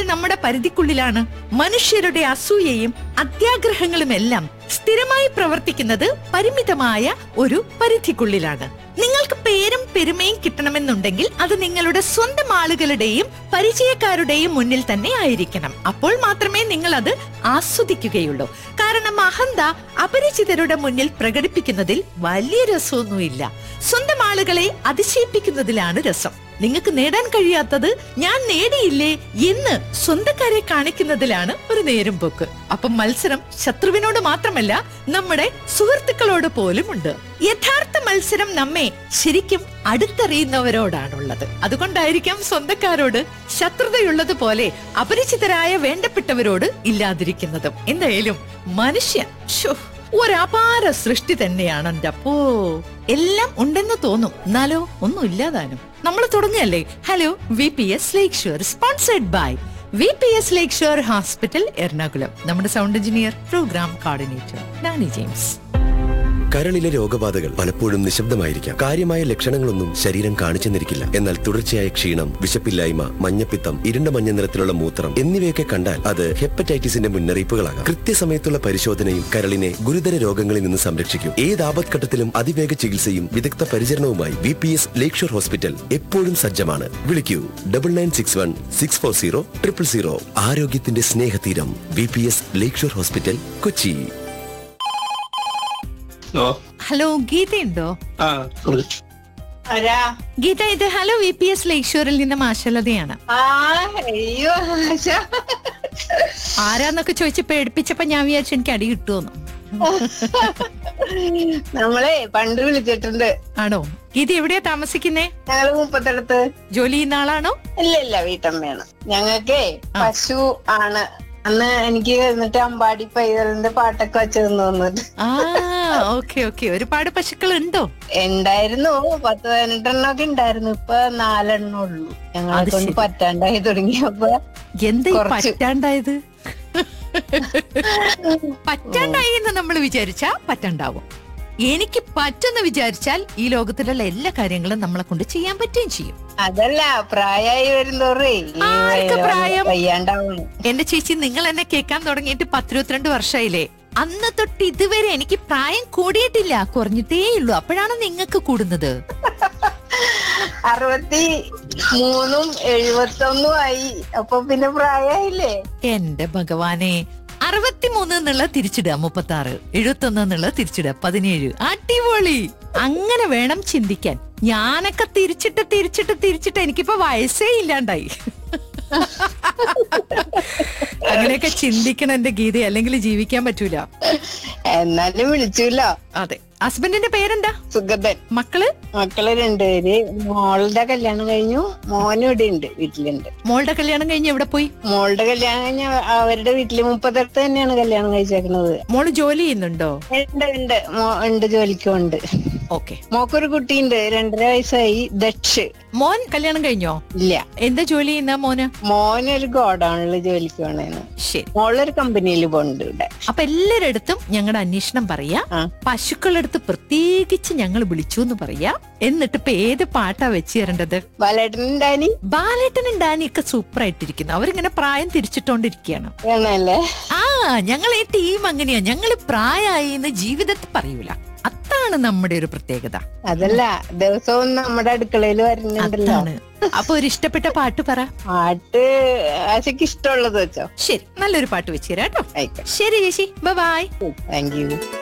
നമ്മുടെ പരിധിക്കുള്ളിലാണ് മനുഷ്യരുടെ അസൂയയും അത്യാഗ്രഹങ്ങളും എല്ലാം സ്ഥിരമായി പ്രവർത്തിക്കുന്നത് പരിമിതമായ ഒരു പരിധിക്കുള്ളിലാണ് നിങ്ങൾക്ക് പേരും പെരുമയും കിട്ടണമെന്നുണ്ടെങ്കിൽ അത് നിങ്ങളുടെ സ്വന്തം ആളുകളുടെയും പരിചയക്കാരുടെയും മുന്നിൽ തന്നെ ആയിരിക്കണം അപ്പോൾ മാത്രമേ നിങ്ങൾ അത് ആസ്വദിക്കുകയുള്ളൂ കാരണം അഹന്ത അപരിചിതരുടെ മുന്നിൽ പ്രകടിപ്പിക്കുന്നതിൽ വലിയ രസമൊന്നുമില്ല സ്വന്തം ആളുകളെ അതിശയിപ്പിക്കുന്നതിലാണ് രസം നിങ്ങൾക്ക് നേടാൻ കഴിയാത്തത് ഞാൻ നേടിയില്ലേ എന്ന് സ്വന്തക്കാരെ കാണിക്കുന്നതിലാണ് ഒരു നേരം പോക്ക് അപ്പം മത്സരം ശത്രുവിനോട് മാത്രമല്ല നമ്മുടെ സുഹൃത്തുക്കളോട് പോലും ഉണ്ട് യഥാർത്ഥ മത്സരം നമ്മെ ശരിക്കും അടുത്തറിയുന്നവരോടാണുള്ളത് അതുകൊണ്ടായിരിക്കാം സ്വന്തക്കാരോട് ശത്രുതയുള്ളത് പോലെ അപരിചിതരായ വേണ്ടപ്പെട്ടവരോട് ഇല്ലാതിരിക്കുന്നതും എന്തായാലും മനുഷ്യൻ ശോ, ഒരപാര സൃഷ്ടി തന്നെയാണ് എന്റെ അപ്പോ എല്ലാം ഉണ്ടെന്ന് തോന്നും എന്നാലോ ഒന്നും ഇല്ലാതാനും നമ്മൾ തുടങ്ങല്ലേ hello V P S lake shore sponsored by V P S lake shore hospital Ernakulam നമ്മുടെ sound engineer programme coordinator Danny James കരളിലെ രോഗബാധകൾ പലപ്പോഴും നിശബ്ദമായിരിക്കാം കാര്യമായ ലക്ഷണങ്ങളൊന്നും ശരീരം കാണിച്ചെന്നിരിക്കില്ല എന്നാൽ തുടർച്ചയായ ക്ഷീണം വിശപ്പില്ലായ്മ മഞ്ഞപ്പിത്തം ഇരുണ്ട മഞ്ഞ നിറത്തിലുള്ള മൂത്രം എന്നിവയൊക്കെ കണ്ടാൽ അത് ഹെപ്പറ്റൈറ്റിസിന്റെ മുന്നറിയിപ്പുകളാകാം കൃത്യസമയത്തുള്ള പരിശോധനയും കരളിനെ ഗുരുതര രോഗങ്ങളിൽ നിന്ന് സംരക്ഷിക്കും ഏത് ആപത്ഘട്ടത്തിലും അതിവേഗ ചികിത്സയും വിദഗ്ധ പരിചരണവുമായി V P S lakeshore hospital എപ്പോഴും സജ്ജമാണ് വിളിക്കൂ double nine six one six four zero triple zero ആരോഗ്യത്തിന്റെ സ്നേഹതീരം V P S lakeshore hospital Kochi ഓ ഹലോ ഗീതയുണ്ടോ ആ കൊടു. ആരാ ഗീത ഇത് hello V P S lake ഷുവറിൽ നിന്ന് ആശലതയാണ് ആ അയ്യോ ആശ ആരാന്നൊക്കെ ചോദിച്ച് പേടിപ്പിച്ചപ്പോ ഞാൻ വിചാരിച്ചു എനിക്ക് അടി കിട്ടുമെന്ന് നമ്മളെ പണ്ട് വിളിച്ചിട്ടുണ്ട് ആണോ ഗീത എവിടെയാ താമസിക്കുന്നേ ഞങ്ങള് മുപ്പത്തടുത്ത് ജോലി ചെയ്യുന്ന ആളാണോ ഇല്ല ഇല്ല വീട്ടമ്മയാണ് ഞങ്ങൾക്കേ ആ. പശു ആണ് അന്ന് എനിക്ക് എന്നിട്ട് അമ്പാടി പൈതലിന്റെ പാട്ടൊക്കെ വെച്ചതെന്ന് തോന്നിട്ട് ആ ഓക്കെ ഓക്കെ ഒരുപാട് പശുക്കൾ ഉണ്ടോ ഉണ്ടായിരുന്നു പത്ത് പതിനെട്ടെണ്ണം ഒക്കെ ഉണ്ടായിരുന്നു ഇപ്പൊ നാലെണ്ണം ഉള്ളൂ ഞങ്ങളെ അത് കൊണ്ട് ശരി. പറ്റാണ്ടായി തുടങ്ങിയപ്പോ എന്താ ഈ കുറച്ച്. പറ്റാണ്ടായത് പറ്റാണ്ടായി എന്ന് നമ്മൾ വിചാരിച്ചാ പറ്റണ്ടാവും എനിക്ക് പറ്റുന്ന വിചാരിച്ചാൽ ഈ ലോകത്തിലുള്ള എല്ലാ കാര്യങ്ങളും നമ്മളെ കൊണ്ട് ചെയ്യാൻ പറ്റുകയും ചെയ്യും അതല്ല പ്രായമായി വരുന്തോറേ ഈ ആർക്ക് പ്രായം? വയ്യാണ്ടാവുന്നു എന്റെ ചേച്ചി നിങ്ങൾ എന്നെ കേൾക്കാൻ തുടങ്ങിയിട്ട് പത്തിരുപത്തിരണ്ട് വർഷമായില്ലേ അന്ന് തൊട്ട് ഇതുവരെ എനിക്ക് പ്രായം കൂടിയിട്ടില്ല കുറഞ്ഞിട്ടേ ഉള്ളൂ അപ്പോഴാണ് നിങ്ങൾക്ക് കൂടുന്നത് അറുപത്തി മൂന്നും എഴുപത്തി ഒന്നും ആയി അപ്പൊ പിന്നെ പ്രായമായില്ലേ എന്റെ ഭഗവാനെ അറുപത്തിമൂന്ന് എന്നുള്ള തിരിച്ചിടുക മുപ്പത്തി ആറ് എഴുപത്തി ഒന്ന് എന്നുള്ള തിരിച്ചിടുക പതിനേഴ് അടിപൊളി അങ്ങനെ വേണം ചിന്തിക്കാൻ ഞാനൊക്കെ തിരിച്ചിട്ട് തിരിച്ചിട്ട് തിരിച്ചിട്ട് എനിക്കിപ്പോ വയസ്സേ ഇല്ലാണ്ടായി അങ്ങനെയൊക്കെ ചിന്തിക്കണം എന്റെ ഗീത അല്ലെങ്കിൽ ജീവിക്കാൻ പറ്റൂല എന്നാലും വിളിച്ചല്ലോ അതെ ഹസ്ബൻഡിന്റെ പേരെന്താ സുഗതൻ മക്കള് മക്കള് രണ്ടുപേര് മോളുടെ കല്യാണം കഴിഞ്ഞു മോനും ഇവിടെ ഉണ്ട് വീട്ടിലുണ്ട് മോളുടെ കല്യാണം കഴിഞ്ഞ് എവിടെ പോയി മോളുടെ കല്യാണം കഴിഞ്ഞ അവരുടെ വീട്ടില് മുപ്പത്തടുത്ത് തന്നെയാണ് കല്യാണം കഴിച്ചേക്കുന്നത് മോള് ജോലി ചെയ്യുന്നുണ്ടോ ഉണ്ട് ഉണ്ട് മോ- ഉണ്ട് ജോലിക്കും ഉണ്ട് ഓക്കെ മോക്കൊരു കുട്ടിയുണ്ട് രണ്ടര വയസ്സായി ദക്ഷ് മോൻ കല്യാണം കഴിഞ്ഞോ ഇല്ല എന്താ ജോലി ചെയ്യുന്ന മോന് മോനൊരു ഗോഡൌണില് ജോലിക്ക് പോണേന്ന് ശരി മോളൊരു കമ്പനിയിൽ പോകുന്നുണ്ട് ഇവിടെ അപ്പൊ എല്ലാരടുത്തും ഞങ്ങളുടെ അന്വേഷണം പറയാ ആ. പശുക്കളടുത്ത് പ്രത്യേകിച്ച് ഞങ്ങൾ വിളിച്ചു എന്ന് പറയാ എന്നിട്ട് ഇപ്പൊ ഏത് പാട്ടാ വെച്ച് തരേണ്ടത് ബാലേട്ടനുണ്ടാനി ബാലേട്ടനും ഡാനിയൊക്കെ സൂപ്പർ ആയിട്ടിരിക്കുന്നു അവരിങ്ങനെ പ്രായം തിരിച്ചിട്ടോണ്ടിരിക്കുകയാണ് വേണല്ലേ ആ ഞങ്ങൾ ഈ ടീം അങ്ങനെയാ ഞങ്ങൾ പ്രായമായി എന്ന് ജീവിതത്തിൽ പറയൂല അതാണ് നമ്മുടെ ഒരു പ്രത്യേകത അതല്ല ദിവസവും നമ്മുടെ അടുക്കളയിൽ വരുന്നുണ്ടല്ലോ അതാണ് അപ്പൊ ഒരു ഇഷ്ടപ്പെട്ട പാട്ട് പറ പാട്ട് ആശയ്ക്ക് ഇഷ്ടമുള്ളത് വെച്ചോ ശരി നല്ലൊരു പാട്ട് വെച്ച് തരാം കേട്ടോ ആയിക്കോട്ടെ ശരി ചേച്ചി ബൈ താങ്ക് യു